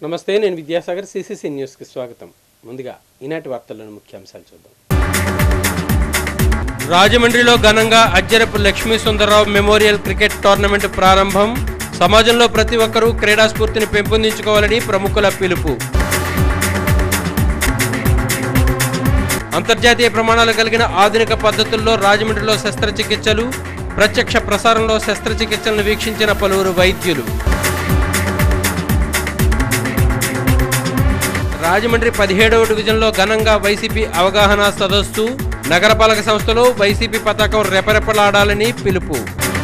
నమస్తే నేను విద్యాసాగర్ సిసిసి న్యూస్కి స్వాగతం ముందుగా ఈనాటి వార్తల్లోని ముఖ్యాంశాలు చూద్దాం రాజమండ్రిలో ఘనంగా Ajjarapu Lakshmi Sundararao memorial cricket tournament ప్రారంభం సమాజంలో ప్రతి ఒక్కరూ క్రీడా స్ఫూర్తిని పెంపొందించుకోవాలని ప్రముఖుల పిలుపు అంతర్జాతీయ ప్రమాణాలు కలిగిన ఆధునిక పద్ధతుల్లో రాజమండ్రిలో శస్త్రచికిత్సలు ప్రత్యక్ష ప్రసారంలో శస్త్రచికిత్సలను వీక్షించిన పలువురు వైద్యులు రాజమండ్రి పదిహేడవ డివిజన్లో ఘనంగా వైసీపీ అవగాహన సదస్సు నగరపాలక సంస్థలో వైసీపీ పతాకం రెపరెపలాడాలని పిలుపు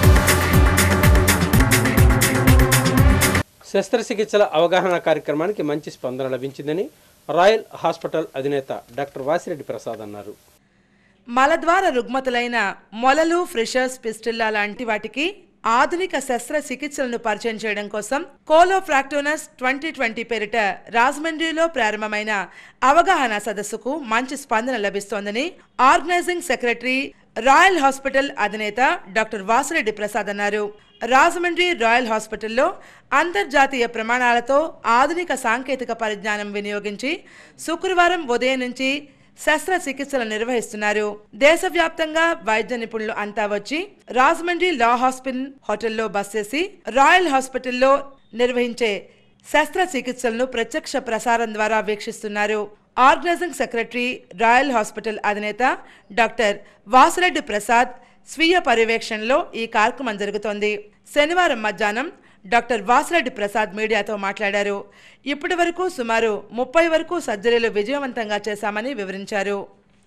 శస్త్రచికిత్సల అవగాహన కార్యక్రమానికి మంచి స్పందన లభించిందని రాయల్ హాస్పిటల్ అధినేత డాక్టర్ వాసిరెడ్డి ప్రసాద్ అన్నారు మలద్వార రుగ్మతులైన మొలలు ఫ్రిషర్స్ పిస్టిల్లా లాంటి వాటికి ఆధునిక శస్త్రచికిత్సలను పరిచయం చేయడం కోసం కోలోఫ్రాక్టోనస్ ట్వంటీ ట్వంటీ పేరిట రాజమండ్రిలో ప్రారంభమైన అవగాహన సదస్సుకు మంచి స్పందన లభిస్తోందని ఆర్గనైజింగ్ సెక్రటరీ రాయల్ హాస్పిటల్ అధినేత డాక్టర్ వాసిరెడ్డి ప్రసాద్ అన్నారు రాజమండ్రి రాయల్ హాస్పిటల్లో అంతర్జాతీయ ప్రమాణాలతో ఆధునిక సాంకేతిక పరిజ్ఞానం వినియోగించి శుక్రవారం ఉదయం నుంచి శస్త్రచికిత్సలు నిర్వహిస్తున్నారు దేశవ్యాప్తంగా వైద్య నిపుణులు అంతా వచ్చి రాజమండ్రి లా హాస్పిటల్ హోటల్లో బస్ చేసి రాయల్ హాస్పిటల్లో నిర్వహించే శస్త్రచికిత్సలను ప్రత్యక్ష ప్రసారం ద్వారా వీక్షిస్తున్నారు ఆర్గనైజింగ్ సెక్రటరీ రాయల్ హాస్పిటల్ అధినేత డాక్టర్ వాసిరెడ్డి ప్రసాద్ స్వీయ పర్యవేక్షణలో ఈ కార్యక్రమం జరుగుతోంది శనివారం మధ్యాహ్నం డాక్టర్ వాసిరెడ్డి ప్రసాద్ మీడియాతో మాట్లాడారు ఇప్పటి వరకు సుమారు ముప్పై వరకు సర్జరీలు విజయవంతంగా చేశామని వివరించారు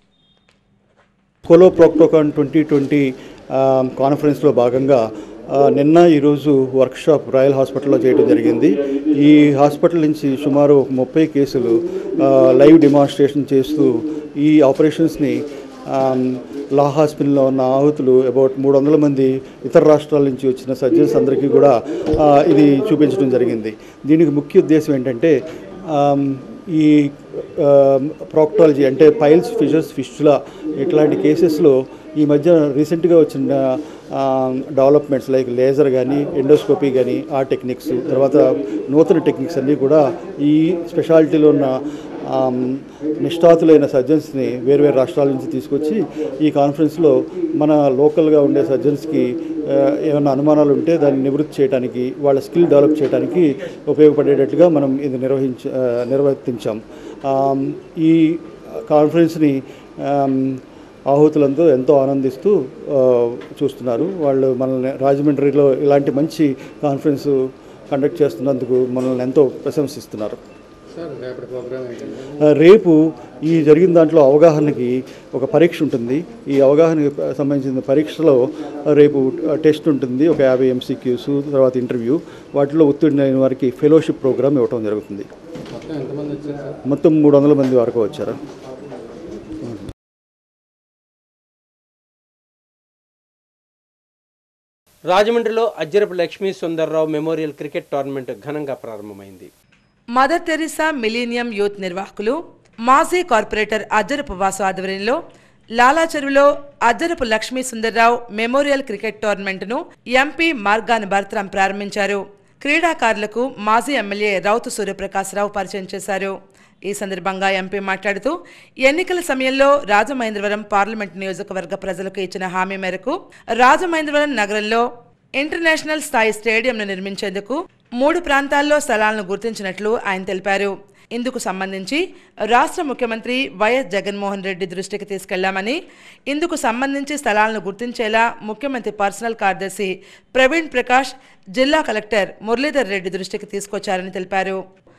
కోలో ప్రోక్టోకాన్ ట్వంటీ ట్వంటీ కాన్ఫరెన్స్లో భాగంగా ఆ, నిన్న ఈరోజు వర్క్షాప్ రాయల్ హాస్పిటల్లో చేయడం జరిగింది ఈ హాస్పిటల్ నుంచి సుమారు ఒక ముప్పై కేసులు ఆ, లైవ్ డెమాన్స్ట్రేషన్ చేస్తూ ఈ ఆపరేషన్స్ని ఆమ్, లా హాస్పిటల్లో ఉన్న ఆహుతులు అబౌట్ మూడు వందల మంది ఇతర రాష్ట్రాల నుంచి వచ్చిన సర్జన్స్ అందరికీ కూడా ఆ, ఇది చూపించడం జరిగింది దీనికి ముఖ్య ఉద్దేశం ఏంటంటే ఆమ్, ఈ ప్రాక్టాలజీ అంటే పైల్స్ ఫిషర్స్ ఫిష్చులా ఇట్లాంటి కేసెస్లో ఈ మధ్య రీసెంట్గా వచ్చిన డెవలప్మెంట్స్ లైక్ లేజర్ కానీ ఎండోస్కోపీ కానీ ఆ టెక్నిక్స్ తర్వాత నూతన టెక్నిక్స్ అన్నీ కూడా ఈ స్పెషాలిటీలో ఉన్న ఆమ్, నిష్ఠాతులైన సర్జన్స్ని వేరు రాష్ట్రాల నుంచి తీసుకొచ్చి ఈ కాన్ఫరెన్స్లో మన లోకల్గా ఉండే సర్జన్స్కి ఆ, ఏమైనా అనుమానాలు ఉంటే దాన్ని నివృత్తి చేయడానికి వాళ్ళ స్కిల్ డెవలప్ చేయడానికి ఉపయోగపడేటట్లుగా మనం ఇది నిర్వహించ ఆ, నిర్వర్తించాం ఆమ్, ఈ కాన్ఫరెన్స్ని ఆమ్, ఆహుతులంతా ఎంతో ఆనందిస్తూ ఆ, చూస్తున్నారు వాళ్ళు మనల్ని రాజమండ్రిలో ఇలాంటి మంచి కాన్ఫరెన్స్ కండక్ట్ చేస్తున్నందుకు మనల్ని ఎంతో ప్రశంసిస్తున్నారు ఆ, రేపు ఈ జరిగిన దాంట్లో అవగాహనకి ఒక పరీక్ష ఉంటుంది ఈ అవగాహనకి సంబంధించిన పరీక్షలో రేపు టెస్ట్ ఉంటుంది ఒక యాభై ఎంసీక్యూస్ తర్వాత ఇంటర్వ్యూ వాటిలో ఉత్తీర్ణమైన వారికి ఫెలోషిప్ ప్రోగ్రామ్ ఇవ్వటం జరుగుతుంది మొత్తం మూడు వందల మంది వరకు వచ్చారు రాజమండ్రిలో Ajjarapu Lakshmi Sundarrao memorial cricket tournament ఘనంగా ప్రారంభమైంది మదర్ తెరిసా మిలీనియం యూత్ నిర్వాహకులు మాజీ కార్పొరేటర్ అజ్జరపు వాసు ఆధ్వర్యంలో లాలాచెరువులో అజ్జరపు లక్ష్మీ సుందర్రావు మెమోరియల్ క్రికెట్ టోర్నమెంట్ను ఎంపీ మార్గాన్ భరత్రాం ప్రారంభించారు క్రీడాకారులకు మాజీ ఎమ్మెల్యే రౌతు సూర్యప్రకాశ్రావు పరిచయం చేశారు ఈ సందర్భంగా ఎంపీ మాట్లాడుతూ ఎన్నికల సమయంలో రాజమహేంద్రవరం పార్లమెంట్ నియోజకవర్గ ప్రజలకు ఇచ్చిన హామీ మేరకు రాజమహేంద్రవరం నగరంలో ఇంటర్నేషనల్ స్థాయి స్టేడియంను నిర్మించేందుకు మూడు ప్రాంతాల్లో స్థలాలను గుర్తించినట్లు ఆయన తెలిపారు ఇందుకు సంబంధించి రాష్ట్ర ముఖ్యమంత్రి వైఎస్ జగన్మోహన్ రెడ్డి దృష్టికి తీసుకెళ్లామని ఇందుకు సంబంధించి స్థలాలను గుర్తించేలా ముఖ్యమంత్రి పర్సనల్ కార్యదర్శి ప్రవీణ్ ప్రకాష్ జిల్లా కలెక్టర్ మురళీధర్ రెడ్డి దృష్టికి తీసుకొచ్చారని తెలిపారు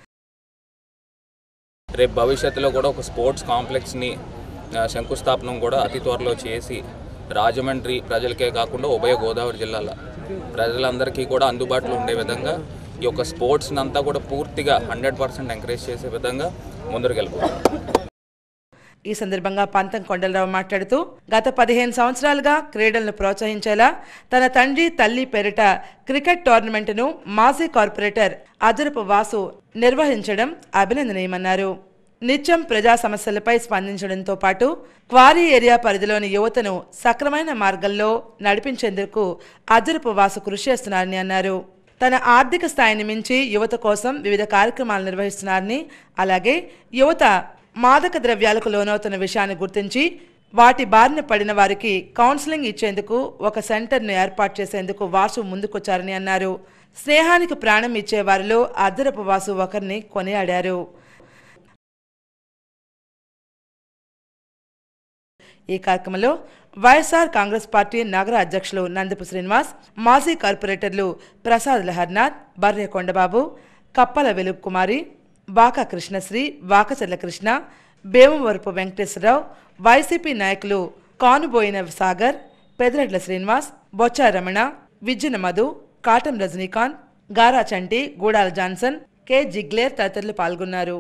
రేపు భవిష్యత్తులో కూడా ఒక స్పోర్ట్స్ కాంప్లెక్స్ని ఆ, శంకుస్థాపనం కూడా అతి త్వరలో చేసి రాజమండ్రి ప్రజలకే కాకుండా ఉభయ గోదావరి జిల్లాల ప్రజలందరికీ కూడా అందుబాటులో ఉండే విధంగా ఈ యొక్క స్పోర్ట్స్ని అంతా కూడా పూర్తిగా హండ్రెడ్ పర్సెంట్ ఎంకరేజ్ చేసే విధంగా ముందరికి వెళ్ళిపోతాం ఈ సందర్భంగా పంతం కొండలరావు మాట్లాడుతూ గత పదిహేను సంవత్సరాలుగా క్రీడలను ప్రోత్సహించేలా తన తండ్రి తల్లి పేరిట క్రికెట్ టోర్నమెంటును మాజీ కార్పొరేటర్ అజరపు వాసు నిర్వహించడం అభినందనీయమన్నారు నిత్యం ప్రజా సమస్యలపై స్పందించడంతో పాటు క్వారీ ఏరియా పరిధిలోని యువతను సక్రమైన మార్గంలో నడిపించేందుకు అజరపు వాసు కృషి చేస్తున్నారని అన్నారు తన ఆర్థిక స్థాయిని మించి యువత కోసం వివిధ కార్యక్రమాలు నిర్వహిస్తున్నారని అలాగే యువత మాదక ద్రవ్యాలకు లోనవుతున్న విషయాన్ని గుర్తించి వాటి బారిన పడిన వారికి కౌన్సిలింగ్ ఇచ్చేందుకు ఒక సెంటర్ను ఏర్పాటు చేసేందుకు వాసు ముందుకొచ్చారని అన్నారు స్నేహానికి ప్రాణం ఇచ్చే వారిలో అద్దరపు వాసు ఒకరిని కొనియాడారు ఈ కార్యక్రమంలో వైఎస్ఆర్ కాంగ్రెస్ పార్టీ నగర అధ్యక్షులు నందపు శ్రీనివాస్ మాజీ కార్పొరేటర్లు ప్రసాద్ లహర్నాథ్ బర్రె కొండబాబు కప్పల వెలుగు కుమారి వాక కృష్ణశ్రీ వాకచర్ల కృష్ణ భీమవరపు వెంకటేశ్వరరావు వైసీపీ నాయకులు కానుబోయిన సాగర్ పెదరెడ్ల శ్రీనివాస్ బొచ్చా రమణ విజ్జన మధు కాటం రజనీకాంత్ గారా చంటి గూడాల జాన్సన్ కె జిగ్లేర్ తదితరులు పాల్గొన్నారు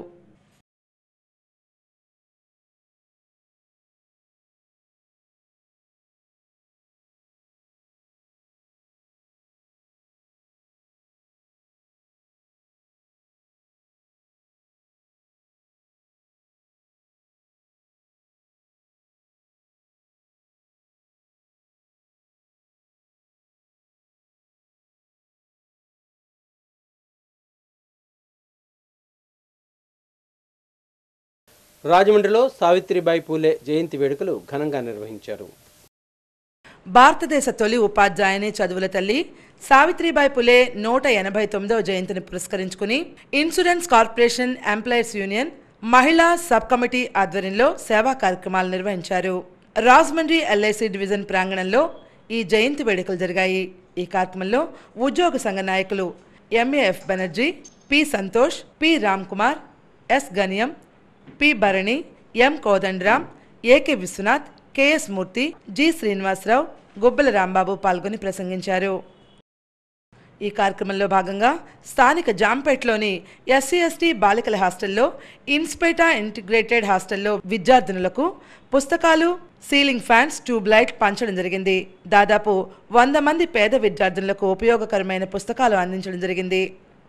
రాజమండ్రిలో సావిత్రిబాయి పూలే జయంతి వేడుకలు ఘనంగా నిర్వహించారు భారతదేశ తొలి ఉపాధ్యాయుని చదువుల తల్లి సావిత్రిబాయి పులే నూట ఎనభై తొమ్మిదవ జయంతిని పురస్కరించుకుని ఇన్సూరెన్స్ కార్పొరేషన్ ఎంప్లాయీస్ యూనియన్ మహిళా సబ్ కమిటీ ఆధ్వర్యంలో సేవా కార్యక్రమాలు నిర్వహించారు రాజమండ్రి ఎల్ఐసి డివిజన్ ప్రాంగణంలో ఈ జయంతి వేడుకలు జరిగాయి ఈ కార్యక్రమంలో ఉద్యోగ సంఘ నాయకులు MAF Banerjee P Santosh P Ram Kumar S Ganiyam P Bharani M Kodandaram AK Viswanath KS Murthy G Srinivasarao Gubbala Rambabu పాల్గొని ప్రసంగించారు ఈ కార్యక్రమంలో భాగంగా స్థానిక జాంపేట్లోని ఎస్సీ ఎస్టీ బాలికల హాస్టల్లో ఇన్స్పేటా ఇంటిగ్రేటెడ్ హాస్టల్లో విద్యార్థినులకు పుస్తకాలు సీలింగ్ ఫ్యాన్స్ ట్యూబ్ లైట్ పంచడం జరిగింది దాదాపు వంద మంది పేద విద్యార్థులకు ఉపయోగకరమైన పుస్తకాలు అందించడం జరిగింది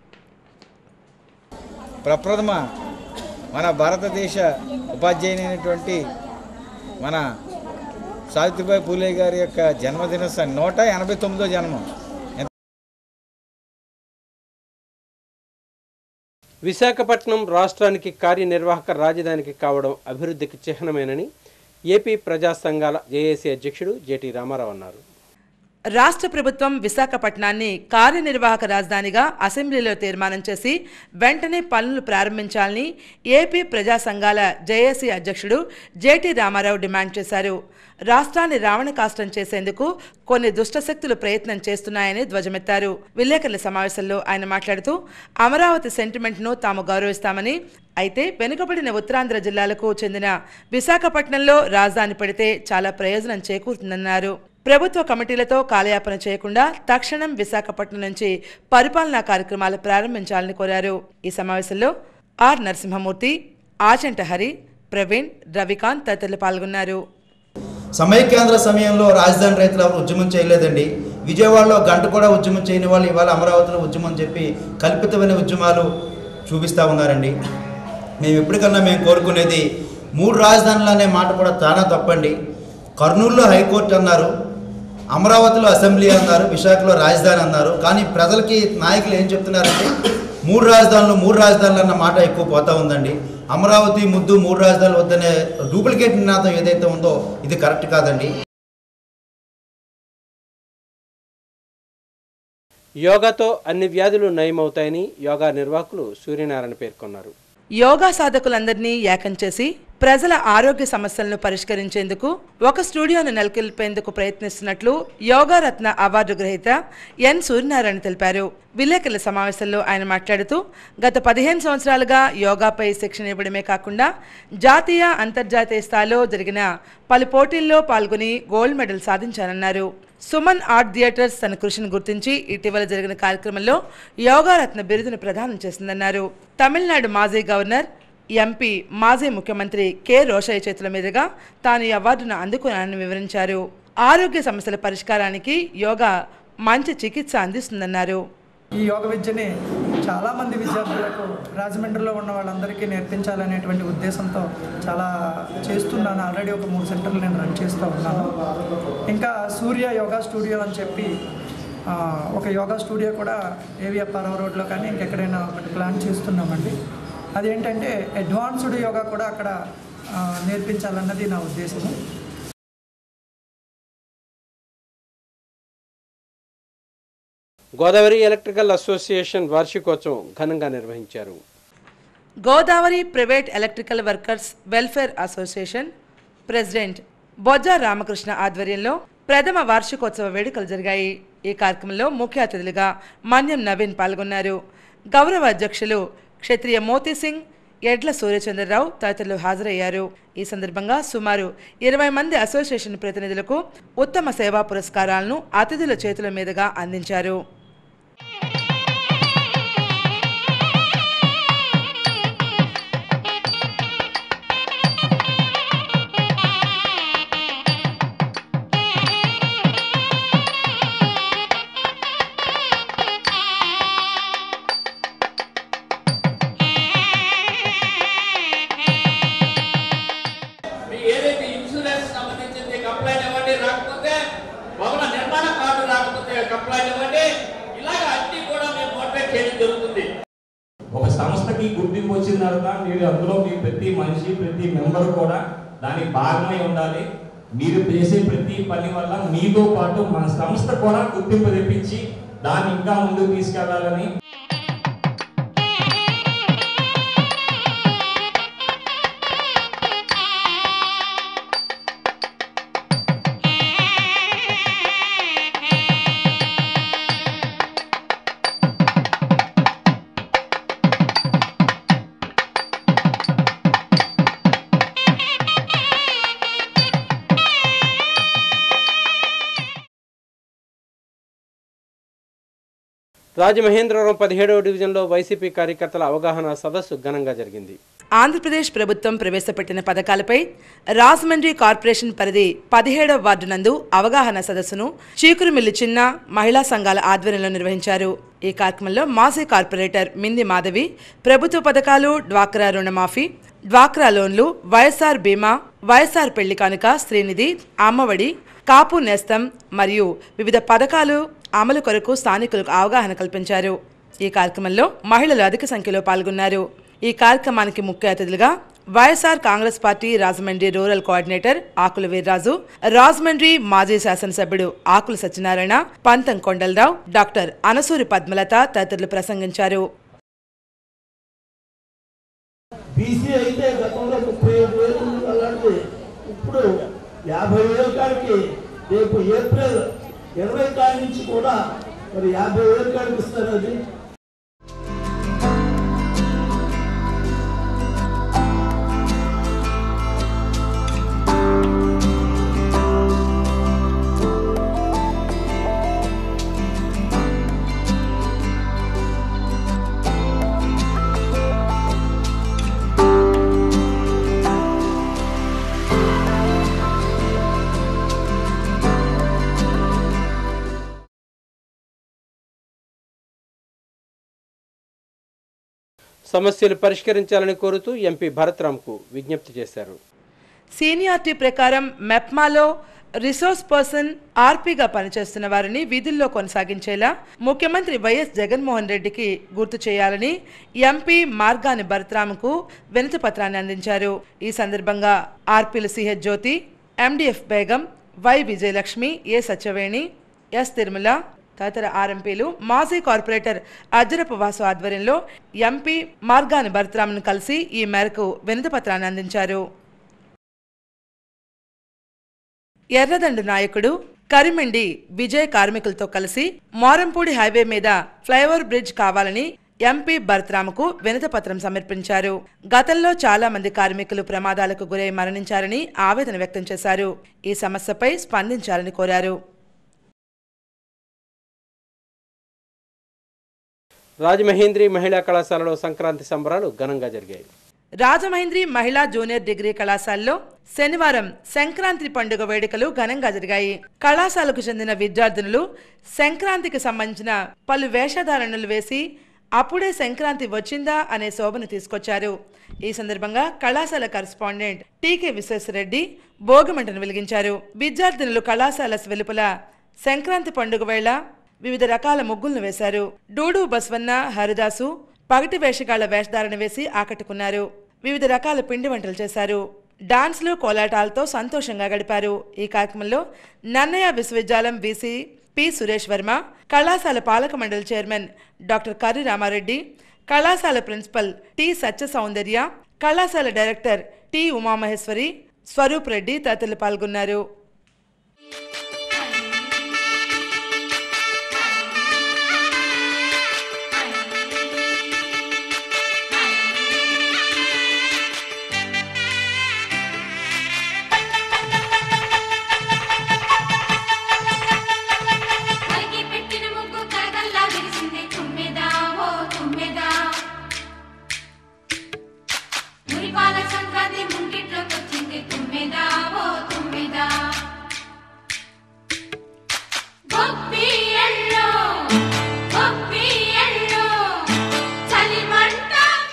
ప్రప్రథమ మన భారతదేశ ఉపాధ్యాయునైనటువంటి మన సావిత్రిబాయి పూలే గారి యొక్క జన్మదినోత్సవం నూట ఎనభై తొమ్మిదో జన్మం విశాఖపట్నం రాష్ట్రానికి కార్యనిర్వాహక రాజధానికి కావడం అభివృద్ధికి చిహ్నమేనని ఏపీ ప్రజా సంఘాల జేఏసీ అధ్యక్షుడు జేటీ రామారావు అన్నారు రాష్ట్ర ప్రభుత్వం విశాఖపట్నాన్ని కార్యనిర్వాహక రాజధానిగా అసెంబ్లీలో తీర్మానం చేసి వెంటనే పనులు ప్రారంభించాలని ఏపీ ప్రజా సంఘాల జేఏసీ అధ్యక్షుడు జేటీ రామారావు డిమాండ్ చేశారు రాష్ట్రాన్ని రావణ కాష్టం చేసేందుకు కొన్ని దుష్టశక్తులు ప్రయత్నం చేస్తున్నాయని ధ్వజమెత్తారు విలేకరుల సమావేశంలో ఆయన మాట్లాడుతూ అమరావతి సెంటిమెంట్ను తాము గౌరవిస్తామని అయితే వెనుకబడిన ఉత్తరాంధ్ర జిల్లాలకు చెందిన విశాఖపట్నంలో రాజధాని పెడితే చాలా ప్రయోజనం చేకూరుతుందన్నారు ప్రభుత్వ కమిటీలతో కాలయాపన చేయకుండా తక్షణం విశాఖపట్నం నుంచి పరిపాలనా కార్యక్రమాలు ప్రారంభించాలని కోరారు ఈ సమావేశంలో ఆర్ నరసింహమూర్తి ఆచంట హరి ప్రవీణ్ రవికాంత్ తదితరులు పాల్గొన్నారు సమైక్యాంధ్ర సమయంలో రాజధాని రైతులు ఎవరు ఉద్యమం చేయలేదండి విజయవాడలో గంట కూడా ఉద్యమం చేయని వాళ్ళు ఇవాళ అమరావతిలో ఉద్యమం చెప్పి కల్పితమైన ఉద్యమాలు చూపిస్తూ ఉన్నారండి మేము ఎప్పటికన్నా మేము కోరుకునేది మూడు రాజధానులు అనే మాట కూడా చాలా తప్పండి కర్నూలులో హైకోర్టు అన్నారు అమరావతిలో అసెంబ్లీ అన్నారు విశాఖలో రాజధాని అన్నారు కానీ ప్రజలకి నాయకులు ఏం చెప్తున్నారంటే మూడు రాజధానులు మూడు రాజధానులు అన్న మాట ఎక్కువ పోతా ఉందండి అమరావతి ముద్దు మూడు రాజధానులు వద్దనే డూప్లికేట్ నినాదం ఏదైతే ఉందో ఇది కరెక్ట్ కాదండి యోగాతో అన్ని వ్యాధులు నయమవుతాయని యోగా నిర్వాహకులు సూర్యనారాయణ పేర్కొన్నారు యోగా సాధకులందరినీ ఏకం చేసి ప్రజల ఆరోగ్య సమస్యలను పరిష్కరించేందుకు ఒక స్టూడియోను నెలకొల్పేందుకు ప్రయత్నిస్తున్నట్లు యోగా రత్న అవార్డు గ్రహీత ఎన్ సూర్యనారాయణ తెలిపారు విలేకరుల సమావేశంలో ఆయన మాట్లాడుతూ గత పదిహేను సంవత్సరాలుగా యోగాపై శిక్షణ ఇవ్వడమే కాకుండా జాతీయ అంతర్జాతీయ స్థాయిలో జరిగిన పలు పోటీల్లో పాల్గొని గోల్డ్ మెడల్ సాధించారన్నారు సుమన్ ఆర్ట్ థియేటర్స్ తన కృషిని గుర్తించి ఇటీవల జరిగిన కార్యక్రమంలో యోగారత్న బిరుదును ప్రదానం చేసిందన్నారు తమిళనాడు మాజీ గవర్నర్ ఎంపీ మాజీ ముఖ్యమంత్రి కె రోషయ్య చేతుల మీదుగా తాను ఈ అవార్డును అందుకున్నానని వివరించారు ఆరోగ్య సమస్యల పరిష్కారానికి యోగా మంచి చికిత్స అందిస్తుందన్నారు ఈ యోగ విద్యని చాలామంది విద్యార్థులకు రాజమండ్రిలో ఉన్న వాళ్ళందరికీ నేర్పించాలనేటువంటి ఉద్దేశంతో చాలా చేస్తున్నాను ఆల్రెడీ ఒక మూడు సెంటర్లు నేను రన్ చేస్తూ ఉన్నాను ఇంకా సూర్య యోగా స్టూడియో అని చెప్పి ఆ, ఒక యోగా స్టూడియో కూడా ఏవిఎఫ్ఆర్ఓ రోడ్లో కానీ ఇంకెక్కడైనా ఒకటి ప్లాన్ చేస్తున్నామండి అదేంటంటే అడ్వాన్స్డ్ యోగా కూడా అక్కడ ఆ, నేర్పించాలన్నది నా ఉద్దేశము గోదావరి ఎలక్ట్రికల్ అసోసియేషన్ వార్షికోత్సవం ఘనంగా నిర్వహించారు Godavari private electrical workers welfare association president Bojja Ramakrishna ఆధ్వర్యంలో ప్రథమ వార్షికోత్సవ వేడుకలు జరిగాయి ఈ కార్యక్రమంలో ముఖ్య అతిథులుగా మన్యం నవీన్ పాల్గొన్నారు గౌరవ అధ్యక్షులు క్షత్రియ మోతీ సింగ్ ఎడ్ల సూర్యచంద్రరావు తదితరులు హాజరయ్యారు ఈ సందర్భంగా సుమారు ఇరవై మంది అసోసియేషన్ ప్రతినిధులకు ఉత్తమ సేవా పురస్కారాలను అతిథుల చేతుల మీదుగా అందించారు మీ ఏదైతే ఇన్సూరెన్స్ సంబంధించింది కంప్లైంట్ ఇవ్వండి రాకపోతే భవన నిర్మాణ కార్డు రాకపోతే కంప్లైంట్ ఇవ్వండి ఇలాగ అన్ని కూడా మేము మోటివేట్ చేయడం జరుగుతుంది ఒక సంస్థకి గుర్తింపు వచ్చిన తర్వాత మీరు అందులో మీ ప్రతి మనిషి ప్రతి మెంబర్ కూడా దానికి భాగమై ఉండాలి మీరు చేసే ప్రతి పని వల్ల మీతో పాటు మన సంస్థ కూడా గుర్తింపు తెప్పించి దాన్ని ఇంకా ముందుకు తీసుకెళ్లాలని రాజమహేంద్రవరం పదిహేడవ డివిజన్లో వైసీపీ కార్యకర్తల అవగాహన సదస్సు ఘనంగా జరిగింది ఆంధ్రప్రదేశ్ ప్రభుత్వం ప్రవేశపెట్టిన పథకాలపై రాజమండ్రి కార్పొరేషన్ పరిధి పదిహేడవ వార్డు నందు అవగాహన సదస్సును చీకురుమిల్లి చిన్న మహిళా సంఘాల ఆధ్వర్యంలో నిర్వహించారు ఈ కార్యక్రమంలో మాజీ కార్పొరేటర్ మింది మాధవి ప్రభుత్వ పథకాలు డ్వాక్రా రుణమాఫీ డ్వాక్రా లోన్లు వైఎస్ఆర్ బీమా వైఎస్ఆర్ పెళ్లి కానుక శ్రీనిధి అమ్మఒడి కాపు నేస్తం మరియు వివిధ పథకాలు అమలు కొరకు స్థానికులకు అవగాహన కల్పించారు ఈ కార్యక్రమంలో మహిళలు అధిక సంఖ్యలో పాల్గొన్నారు ఈ కార్యక్రమానికి ముఖ్య అతిథులుగా YSR Congress party Rajahmundry rural coordinator Akula Veerraju Rajahmundry మాజీ శాసనసభ్యుడు ఆకుల సత్యనారాయణ పంతం కొండలరావు డాక్టర్ అనసూరి పద్మలత తదితరులు ప్రసంగించారు బీసీ అయితే గతంలో ముప్పై ఐదు వేలు అలాంటిది ఇప్పుడు యాభై వేల కాడికి రేపు ఏప్రిల్ ఇరవై కాడి నుంచి కూడా మరి యాభై వేల కాడికి ఇస్తారు అది సమస్యలు పరిష్కరించాలని కోరుతూ ఎంపీ భరత్రామ్కు విజ్ఞప్తి చేశారు సీనియారిటీ ప్రకారం మెప్మాలో రిసోర్స్ పర్సన్ ఆర్పీగా పనిచేస్తున్న వారిని విధుల్లో కొనసాగించేలా ముఖ్యమంత్రి వైఎస్ జగన్మోహన్ రెడ్డికి గుర్తు చేయాలని ఎంపీ మార్గాని భరత్రామ్కు వినతి పత్రాన్ని అందించారు ఈ సందర్భంగా ఆర్పీలు CH Jyothi MDF Begum Y Vijayalakshmi A Satyaveni S Tirumala తదితర ఆర్ఎంపీలు మాజీ కార్పొరేటర్ అజ్జరపు వాసు ఆధ్వర్యంలో ఎంపీ మార్గాని భరత్రామ్ను కలిసి ఈ మేరకు వినతి పత్రాన్ని అందించారు ఎర్రదండు నాయకుడు కరిమండి విజయ్ కార్మికులతో కలిసి మోరంపూడి హైవే మీద ఫ్లైఓవర్ బ్రిడ్జ్ కావాలని ఎంపీ భరత్రామకు వినతిపత్రం సమర్పించారు గతంలో చాలా మంది కార్మికులు ప్రమాదాలకు గురై మరణించారని ఆవేదన వ్యక్తం చేశారు ఈ సమస్యపై స్పందించాలని కోరారు రాజమహేంద్రి మహిళా కళాశాలలో సంక్రాంతి సంబరాలు ఘనంగా జరిగాయి రాజమహేంద్రి మహిళా జూనియర్ డిగ్రీ కళాశాలలో శనివారం సంక్రాంతి పండుగ వేడుకలు ఘనంగా జరిగాయి కళాశాలకు చెందిన విద్యార్థినులు సంక్రాంతికి సంబంధించిన పలు వేషధారణలు వేసి అప్పుడే సంక్రాంతి వచ్చిందా అనే శోభను తీసుకొచ్చారు ఈ సందర్భంగా కళాశాల కరస్పాండెంట్ టీకే విశ్వేశ్వరరెడ్డి భోగిమంటను వెలిగించారు విద్యార్థినులు కళాశాల వెలుపల సంక్రాంతి పండుగ వేళ వివిధ రకాల ముగ్గులను వేశారు డూడు బస్వన్న హరిదాసు పగటి వేషగాళ్ల వేషధారణ వేసి ఆకట్టుకున్నారు వివిధ రకాల పిండి వంటలు చేశారు డాన్స్లు కోలాటాలతో సంతోషంగా గడిపారు ఈ కార్యక్రమంలో నన్నయ్య విశ్వవిద్యాలయం వీసీ పి సురేష్ వర్మ కళాశాల పాలక మండలి చైర్మన్ డాక్టర్ కర్రి రామారెడ్డి కళాశాల ప్రిన్సిపల్ టి సత్య సౌందర్య కళాశాల డైరెక్టర్ టి ఉమామహేశ్వరి స్వరూప్ రెడ్డి తదితరులు పాల్గొన్నారు కరిగి పెట్టిన ముగ్గు కరగల్లా విరిసింది తుమ్మెదా ఓ తుమ్మెదా మురిపాల సంక్రాంతి ముంగిట్లోకి వచ్చింది తుమ్మెదా ఓ తుమ్మెదా గొప్పి ఎల్లో గొప్పి ఎల్లో చలిమంట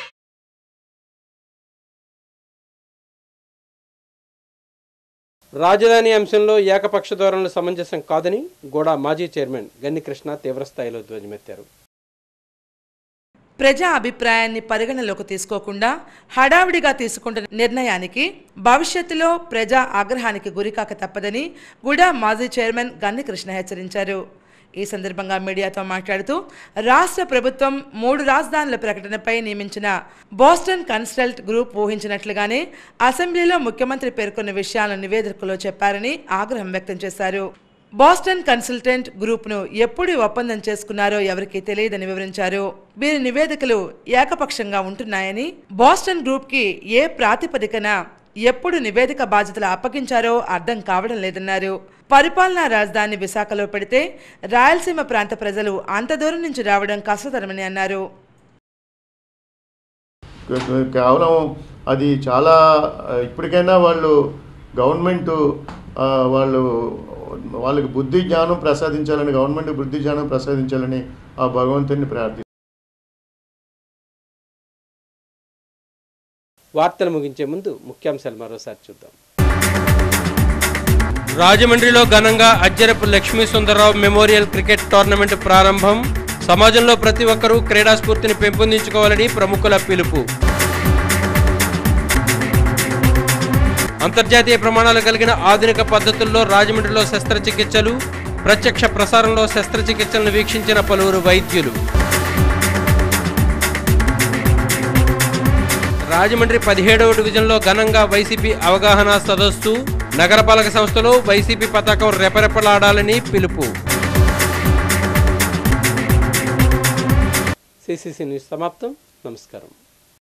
రాజధాని అంశంలో ఏకపక్ష ధోరణులు సమంజసం కాదని గోడా మాజీ చైర్మన్ గన్ని కృష్ణ తీవ్రస్థాయిలో ధ్వజమెత్తారు ప్రజా అభిప్రాయాన్ని పరిగణలోకి తీసుకోకుండా హడావిడిగా తీసుకుంటున్న నిర్ణయానికి భవిష్యత్తులో ప్రజా ఆగ్రహానికి గురికాక తప్పదని గుడా మాజీ చైర్మన్ గన్ని కృష్ణ హెచ్చరించారు ఈ సందర్భంగా మీడియాతో మాట్లాడుతూ రాష్ట్ర ప్రభుత్వం మూడు రాజధానుల ప్రకటనపై నియమించిన బోస్టన్ కన్సల్ట్ గ్రూప్ ఊహించినట్లుగానే అసెంబ్లీలో ముఖ్యమంత్రి పేర్కొన్న విషయాలను నివేదికలో చెప్పారని ఆగ్రహం వ్యక్తం చేశారు బోస్టన్ కన్సల్టెంట్ గ్రూప్ను ఎప్పుడు ఒప్పందం చేసుకున్నారో ఎవరికీ తెలియదని వివరించారు వీరి నివేదికలు ఏకపక్షంగా ఉంటున్నాయని బోస్టన్ గ్రూప్కి ఏ ప్రాతిపదికన ఎప్పుడు నివేదిక బాధ్యతలు అప్పగించారో అర్థం కావడం లేదన్నారు పరిపాలనా రాజధాని విశాఖలో పెడితే రాయలసీమ ప్రాంత ప్రజలు అంత దూరం నుంచి రావడం కష్టతరమని అన్నారు కేవలం అది చాలా ఆ, ఇప్పటికైనా వాళ్ళు గవర్నమెంట్ ఆ, వాళ్ళు వాళ్ళకి బుద్ధి జ్ఞానం ప్రసాదించాలని గవర్నమెంట్ బుద్ధి జ్ఞానం ప్రసాదించాలని ఆ భగవంతుని ప్రార్థి వార్తలు ముగించే ముందు ముఖ్యాంశాలు మరోసారి చూద్దాం రాజమండ్రిలో ఘనంగా Ajjarapu Lakshmi Sundararao memorial cricket tournament ప్రారంభం సమాజంలో ప్రతి ఒక్కరూ క్రీడా స్ఫూర్తిని పెంపొందించుకోవాలని ప్రముఖుల పిలుపు అంతర్జాతీయ ప్రమాణాలు కలిగిన ఆధునిక పద్ధతుల్లో రాజమండ్రిలో శస్త్రచికిత్సలు ప్రత్యక్ష ప్రసారంలో శస్త్రచికిత్సలను వీక్షించిన పలువురు వైద్యులు రాజమండ్రి పదిహేడవ డివిజన్లో ఘనంగా వైసీపీ అవగాహన సదస్సు నగరపాలక సంస్థలో వైసీపీ పతాకం రెపరెపలాడాలని పిలుపు సిసిసి న్యూస్ సమాప్తం నమస్కారం